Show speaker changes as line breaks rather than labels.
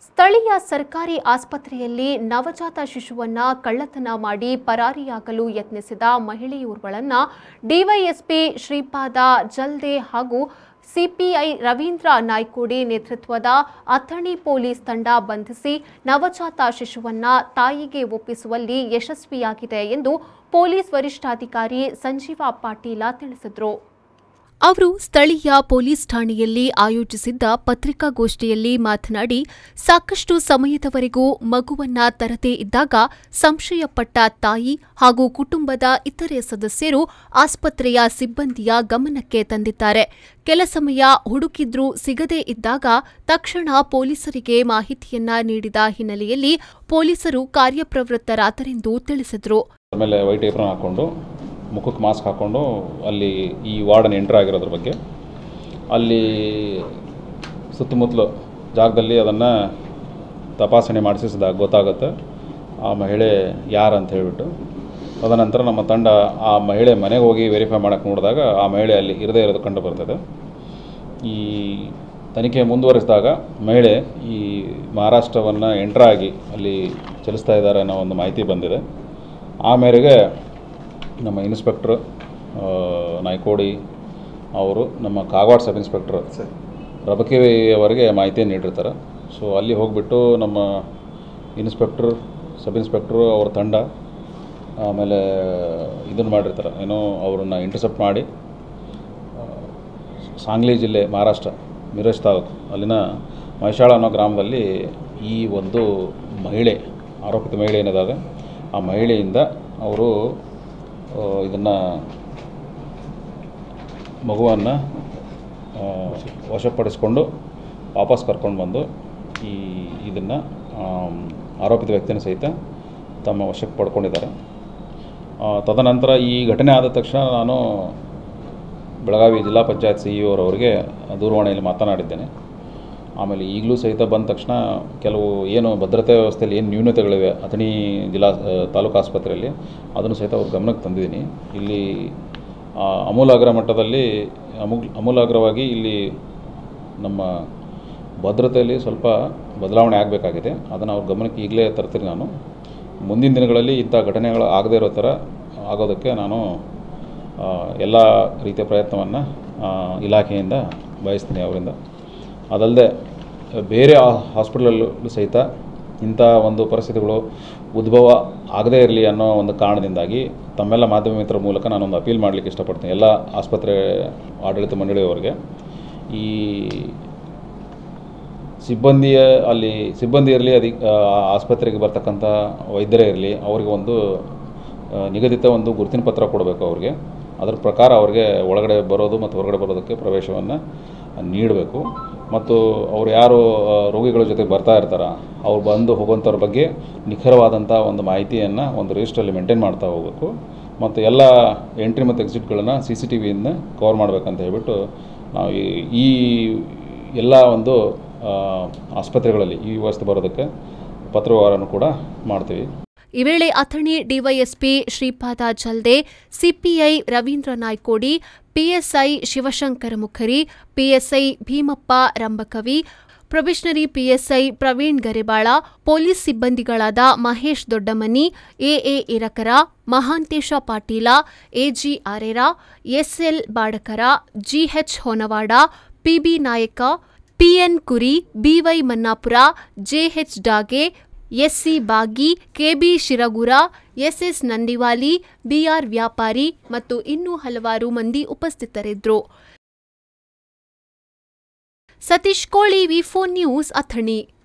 ಸ್ಥಳೀಯ ಸರ್ಕಾರಿ ಆಸ್ಪತ್ರೆಯಲ್ಲಿ ನವಜಾತ ಶಿಶುವನ್ನ ಕಳ್ಳತನ ಮಾಡಿ ಪರಾರಿಯಾಗಲು ಯತ್ನಿಸಿದ ಮಹಿಳೆಯೋರ್ವಳನ್ನ ಡಿವೈಎಸ್ಪಿ ಶ್ರೀಪಾದ ಜಲ್ದೆ ಹಾಗೂ ಸಿಪಿಐ ರವೀಂದ್ರ ನಾಯ್ಕೋಡಿ ನೇತೃತ್ವದ ಅಥಣಿ ಪೊಲೀಸ್ ತಂಡ ಬಂಧಿಸಿ ನವಜಾತ ಶಿಶುವನ್ನ ತಾಯಿಗೆ ಒಪ್ಪಿಸುವಲ್ಲಿ ಯಶಸ್ವಿಯಾಗಿದೆ ಎಂದು ಪೊಲೀಸ್ ವರಿಷ್ಠಾಧಿಕಾರಿ ಸಂಜೀವ ಪಾಟೀಲ ತಿಳಿಸಿದರು ಅವರು ಸ್ಥಳೀಯ ಪೊಲೀಸ್ ಠಾಣೆಯಲ್ಲಿ ಆಯೋಜಿಸಿದ್ದ ಪತ್ರಿಕಾಗೋಷ್ಠಿಯಲ್ಲಿ ಮಾತನಾಡಿ ಸಾಕಷ್ಟು ಸಮಯದವರೆಗೂ ಮಗುವನ್ನ ತರದೇ ಇದ್ದಾಗ ಸಂಶಯಪಟ್ಟ ತಾಯಿ ಹಾಗೂ ಕುಟುಂಬದ ಇತರೆ ಸದಸ್ಯರು ಆಸ್ಪತ್ರೆಯ ಸಿಬ್ಬಂದಿಯ ಗಮನಕ್ಕೆ ತಂದಿದ್ದಾರೆ ಕೆಲ ಸಮಯ ಹುಡುಕಿದ್ರೂ ಸಿಗದೇ ಇದ್ದಾಗ ತಕ್ಷಣ ಪೊಲೀಸರಿಗೆ ಮಾಹಿತಿಯನ್ನ ನೀಡಿದ ಹಿನ್ನೆಲೆಯಲ್ಲಿ ಪೊಲೀಸರು ಕಾರ್ಯಪ್ರವೃತ್ತರಾದರೆಂದು ತಿಳಿಸಿದರು
ಆಮೇಲೆ ವೈಟ್ ಏಪ್ರನ್ ಹಾಕ್ಕೊಂಡು ಮುಖಕ್ಕೆ ಮಾಸ್ಕ್ ಹಾಕ್ಕೊಂಡು ಅಲ್ಲಿ ಈ ವಾರ್ಡನ್ ಎಂಟ್ರ್ ಆಗಿರೋದ್ರ ಬಗ್ಗೆ ಅಲ್ಲಿ ಸುತ್ತಮುತ್ತಲು ಜಾಗದಲ್ಲಿ ಅದನ್ನು ತಪಾಸಣೆ ಮಾಡಿಸಿಸಿದಾಗ ಗೊತ್ತಾಗುತ್ತೆ ಆ ಮಹಿಳೆ ಯಾರು ಅಂತ ಹೇಳಿಬಿಟ್ಟು ತದನಂತರ ನಮ್ಮ ತಂಡ ಆ ಮಹಿಳೆ ಮನೆಗೆ ಹೋಗಿ ವೆರಿಫೈ ಮಾಡೋಕ್ಕೆ ನೋಡಿದಾಗ ಆ ಮಹಿಳೆ ಅಲ್ಲಿ ಇರದೇ ಇರೋದು ಕಂಡು ಬರ್ತದೆ ಈ ತನಿಖೆ ಮುಂದುವರಿಸಿದಾಗ ಮಹಿಳೆ ಈ ಮಹಾರಾಷ್ಟ್ರವನ್ನು ಎಂಟ್ರಾಗಿ ಅಲ್ಲಿ ಚಲಿಸ್ತಾ ಇದ್ದಾರೆ ಅನ್ನೋ ಒಂದು ಮಾಹಿತಿ ಬಂದಿದೆ ಆ ಮೇರೆಗೆ ನಮ್ಮ ಇನ್ಸ್ಪೆಕ್ಟ್ರ್ ಆ, ನಾಯ್ಕೋಡಿ ಅವರು ನಮ್ಮ ಕಾಗವಾಡ ಸಬ್ ಇನ್ಸ್ಪೆಕ್ಟ್ರ್ ರಬಕಿವಿ ಅವರಿಗೆ ಮಾಹಿತಿಯನ್ನು ನೀಡಿರ್ತಾರೆ ಸೊ ಅಲ್ಲಿ ಹೋಗಿಬಿಟ್ಟು ನಮ್ಮ ಇನ್ಸ್ಪೆಕ್ಟ್ರ್ ಸಬ್ ಇನ್ಸ್ಪೆಕ್ಟ್ರು ಅವ್ರ ತಂಡ ಆಮೇಲೆ ಇದನ್ನು ಮಾಡಿರ್ತಾರೆ ಏನೋ ಅವ್ರನ್ನ ಇಂಟರ್ಸೆಪ್ಟ್ ಮಾಡಿ ಸಾಂಗ್ಲಿ ಜಿಲ್ಲೆ ಮಹಾರಾಷ್ಟ್ರ ಮಿರಜ್ ತಾಲೂಕು ಅಲ್ಲಿನ ಮೈಶಾಳ ಅನ್ನೋ ಗ್ರಾಮದಲ್ಲಿ ಈ ಒಂದು ಮಹಿಳೆ ಆರೋಪಿತ ಮಹಿಳೆ ಏನಿದ್ದಾವೆ ಆ ಮಹಿಳೆಯಿಂದ ಅವರು ಇದನ್ನು ಮಗುವನ್ನು ವಶಪಡಿಸ್ಕೊಂಡು ವಾಪಸ್ ಕರ್ಕೊಂಡು ಬಂದು ಈ ಇದನ್ನು ಆರೋಪಿತ ವ್ಯಕ್ತಿನ ಸಹಿತ ತಮ್ಮ ವಶಕ್ಕೆ ಪಡ್ಕೊಂಡಿದ್ದಾರೆ ಆ, ತದನಂತರ ಈ ಘಟನೆ ಆದ ತಕ್ಷಣ ನಾನು ಬೆಳಗಾವಿ ಜಿಲ್ಲಾ ಪಂಚಾಯತ್ ಸಿ ಇ ಅವರವರಿಗೆ ದೂರವಾಣಿಯಲ್ಲಿ ಮಾತನಾಡಿದ್ದೇನೆ ಆಮೇಲೆ ಈಗಲೂ ಸಹಿತ ಬಂದ ತಕ್ಷಣ ಕೆಲವು ಏನು ಭದ್ರತಾ ವ್ಯವಸ್ಥೆಯಲ್ಲಿ ಏನು ನ್ಯೂನತೆಗಳಿವೆ ಅಥಣಿ ಜಿಲ್ಲಾ ಆ, ತಾಲೂಕು ಆಸ್ಪತ್ರೆಯಲ್ಲಿ ಅದನ್ನು ಸಹಿತ ಅವ್ರ ಗಮನಕ್ಕೆ ತಂದಿದ್ದೀನಿ ಇಲ್ಲಿ ಆ, ಅಮೂಲಾಗ್ರ ಮಟ್ಟದಲ್ಲಿ ಅಮೂ ಅಮೂಲಾಗ್ರವಾಗಿ ಇಲ್ಲಿ ನಮ್ಮ ಭದ್ರತೆಯಲ್ಲಿ ಸ್ವಲ್ಪ ಬದಲಾವಣೆ ಆಗಬೇಕಾಗಿದೆ ಅದನ್ನು ಅವ್ರ ಗಮನಕ್ಕೆ ಈಗಲೇ ತರ್ತೀನಿ ನಾನು ಮುಂದಿನ ದಿನಗಳಲ್ಲಿ ಇಂಥ ಘಟನೆಗಳು ಆಗದೇ ಇರೋ ಥರ ಆಗೋದಕ್ಕೆ ನಾನು ಆ, ಎಲ್ಲ ರೀತಿಯ ಪ್ರಯತ್ನವನ್ನು ಇಲಾಖೆಯಿಂದ ಬಯಸ್ತೀನಿ ಅವರಿಂದ ಅದಲ್ಲದೆ ಬೇರೆ ಹಾಸ್ಪಿಟಲಲ್ಲೂ ಸಹಿತ ಇಂಥ ಒಂದು ಪರಿಸ್ಥಿತಿಗಳು ಉದ್ಭವ ಆಗದೇ ಇರಲಿ ಅನ್ನೋ ಒಂದು ಕಾರಣದಿಂದಾಗಿ ತಮ್ಮೆಲ್ಲ ಮಾಧ್ಯಮ ಮಿತ್ರರ ಮೂಲಕ ನಾನೊಂದು ಅಪೀಲ್ ಮಾಡಲಿಕ್ಕೆ ಇಷ್ಟಪಡ್ತೀನಿ ಎಲ್ಲ ಆಸ್ಪತ್ರೆ ಆಡಳಿತ ಮಂಡಳಿಯವರಿಗೆ ಈ ಸಿಬ್ಬಂದಿಯ ಅಲ್ಲಿ ಸಿಬ್ಬಂದಿ ಇರಲಿ ಅದಿ ಆ, ಆಸ್ಪತ್ರೆಗೆ ಬರ್ತಕ್ಕಂಥ ವೈದ್ಯರೇ ಇರಲಿ ಅವರಿಗೆ ಒಂದು ಆ, ನಿಗದಿತ ಒಂದು ಗುರುತಿನ ಪತ್ರ ಕೊಡಬೇಕು ಅವ್ರಿಗೆ ಅದರ ಪ್ರಕಾರ ಅವ್ರಿಗೆ ಒಳಗಡೆ ಬರೋದು ಮತ್ತು ಹೊರಗಡೆ ಬರೋದಕ್ಕೆ ಪ್ರವೇಶವನ್ನು ನೀಡಬೇಕು ಮತ್ತು ಅವ್ರು ಯಾರು ಆ, ರೋಗಿಗಳ ಜೊತೆ ಬರ್ತಾ ಇರ್ತಾರ ಅವ್ರು ಬಂದು ಹೋಗುವಂಥವ್ರ ಬಗ್ಗೆ ನಿಖರವಾದಂಥ ಒಂದು ಮಾಹಿತಿಯನ್ನು ಒಂದು ರಿಜಿಸ್ಟ್ರಲ್ಲಿ ಮೇಂಟೈನ್ ಮಾಡ್ತಾ ಹೋಗಬೇಕು ಮತ್ತು ಎಲ್ಲ ಎಂಟ್ರಿ ಮತ್ತು ಎಕ್ಸಿಟ್ಗಳನ್ನು ಸಿ ಸಿ ಟಿ ವಿಯಿಂದ ಕವರ್ ಮಾಡಬೇಕಂತ ಹೇಳ್ಬಿಟ್ಟು ನಾವು ಈ- ಈ ಎಲ್ಲ ಒಂದು ಆ, ಆಸ್ಪತ್ರೆಗಳಲ್ಲಿ ಈ ವ್ಯವಸ್ಥೆ ಬರೋದಕ್ಕೆ ಪತ್ರವ್ಯವಹಾರನೂ ಕೂಡ ಮಾಡ್ತೀವಿ
ಈ ವೇಳೆ Athani DYSP Shripada Jalde CPI Ravindra Naykodi PSI Shivashankar Mukhari PSI Bhimappa Rambakavi probationary PSI Praveen Garebal police ಸಿಬ್ಬಂದಿಗಳಾದ Mahesh Doddamani AA Irakar Mahantesh Patil AG Arera SL Badakar GH Honawad PB Nayak PN Kuri BY Mannapur JH Dage SC Bagi KB Shiragur SS Nandiwali BR Vyapari ಮತ್ತು ಇನ್ನೂ ಹಲವಾರು ಮಂದಿ ಉಪಸ್ಥಿತರಿದ್ದರು ಸತೀಶ್ ಕೋಳಿ ವಿ ಫೋನ್ ನ್ಯೂಸ್ ಅಥಣಿ